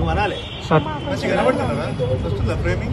నువ్వు అనాలి సార్ మంచిగా కనబడుతున్నారా వస్తుందా ఫ్రేమింగ్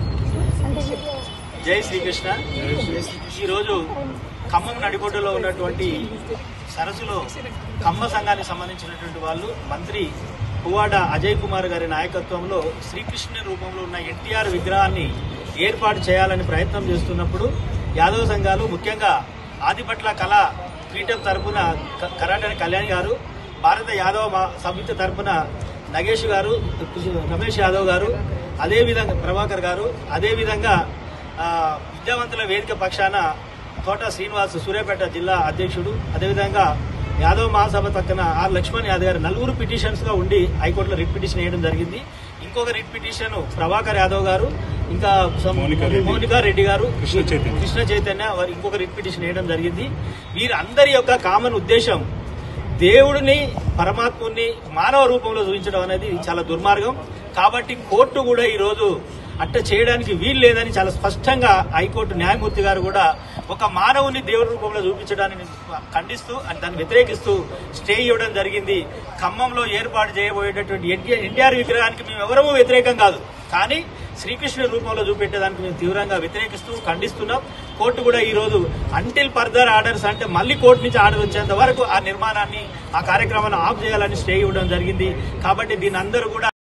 జై శ్రీకృష్ణ ఈరోజు ఖమ్మం నడిబొడ్డులో ఉన్నటువంటి సరస్సులో ఖమ్మ సంఘానికి సంబంధించినటువంటి వాళ్ళు మంత్రి పువ్వాడ అజయ్ కుమార్ గారి నాయకత్వంలో శ్రీకృష్ణ రూపంలో ఉన్న ఎన్టీఆర్ విగ్రహాన్ని ఏర్పాటు చేయాలని ప్రయత్నం చేస్తున్నప్పుడు యాదవ సంఘాలు ముఖ్యంగా ఆదిపట్ల కళ పీఠం తరపున క- కరాటని కళ్యాణ్ గారు భారత యాదవ మా- సమితి తరపున నగేష్ గారు రమేష్ యాదవ్ గారు అదేవిధంగా ప్రభాకర్ గారు అదేవిధంగా ఆ, విద్యావంతుల వేదిక పక్షాన తోట శ్రీనివాస్ సూర్యాపేట జిల్లా అధ్యక్షుడు అదేవిధంగా యాదవ్ మహాసభ పక్కన ఆర్ లక్ష్మణ్ యాదవ్ గారు నలుగురు పిటిషన్స్ గా ఉండి హైకోర్టులో రిట్ పిటిషన్ వేయడం జరిగింది ఇంకొక రిట్ పిటిషన్ ప్రభాకర్ యాదవ్ గారు ఇంకా some- మౌనికా రెడ్డి గారు కృష్ణ చైతన్య. కృష్ణ చైతన్య వారు ఇంకొక రిట్ పిటిషన్ వేయడం జరిగింది వీరందరి యొక్క కామన్ ఉద్దేశం దేవుడిని పరమాత్ముని మానవ రూపంలో చూపించడం అనేది చాలా దుర్మార్గం కాబట్టి కోర్టు కూడా ఈరోజు అట్ట చేయడానికి వీలు లేదని చాలా స్పష్టంగా హైకోర్టు న్యాయమూర్తి గారు కూడా ఒక మానవుని దేవుడి రూపంలో చూపించడాన్ని ఖండిస్తూ and దాన్ని వ్యతిరేకిస్తూ స్టే ఇవ్వడం జరిగింది ఖమ్మంలో ఏర్పాటు చేయబోయేటటువంటి ఎన్టీఆర్ ఎన్టీఆర్ విగ్రహానికి మేము ఎవరము వ్యతిరేకం కాదు కానీ శ్రీకృష్ణుడి రూపంలో చూపెట్టేదానికి మేము తీవ్రంగా వ్యతిరేకిస్తూ ఖండిస్తున్నాం కోర్టు కూడా ఈ రోజు అంటిల్ ఫర్దర్ ఆర్డర్స్ అంటే మళ్ళీ కోర్టు నుంచి ఆర్డర్ వచ్చేంత వరకు ఆ నిర్మాణాన్ని ఆ కార్యక్రమాన్ని ఆఫ్ చేయాలని స్టే ఇవ్వడం జరిగింది కాబట్టి దీని అందరూ కూడా